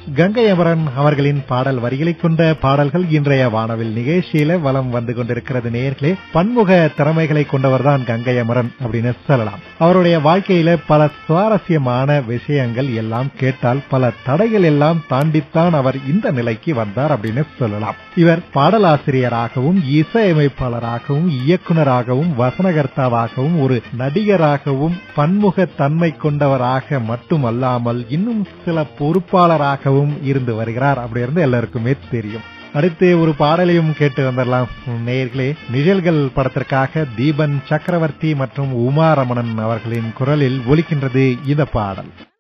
கங்கை அமரன் அவர்களின் பாடல் வரிகளை கொண்ட பாடல்கள் இன்றைய வானவில் நிகழ்ச்சியில வலம் வந்து கொண்டிருக்கிறது நேர்களே பன்முக திறமைகளை கொண்டவர்தான் கங்கை அமரன் அப்படின்னு சொல்லலாம் அவருடைய வாழ்க்கையில பல சுவாரஸ்யமான விஷயங்கள் எல்லாம் கேட்டால் பல தடைகள் எல்லாம் தாண்டித்தான் அவர் இந்த நிலைக்கு வந்தார் அப்படின்னு சொல்லலாம் இவர் பாடலாசிரியராகவும் இசையமைப்பாளராகவும் இயக்குனராகவும் வசனகர்த்தாவாகவும் ஒரு நடிகராகவும் பன்முக தன்மை கொண்டவராக மட்டுமல்லாமல் இன்னும் சில பொறுப்பாளராகவும் இருந்து வருகிறார் அப்படி இருந்து எல்லாருக்குமே தெரியும் அடுத்து ஒரு பாடலையும் கேட்டு வந்துடலாம் நேயர்களே நிழல்கள் படத்திற்காக தீபன் சக்கரவர்த்தி மற்றும் உமா ரமணன் அவர்களின் குரலில் ஒலிக்கின்றது இந்த பாடல்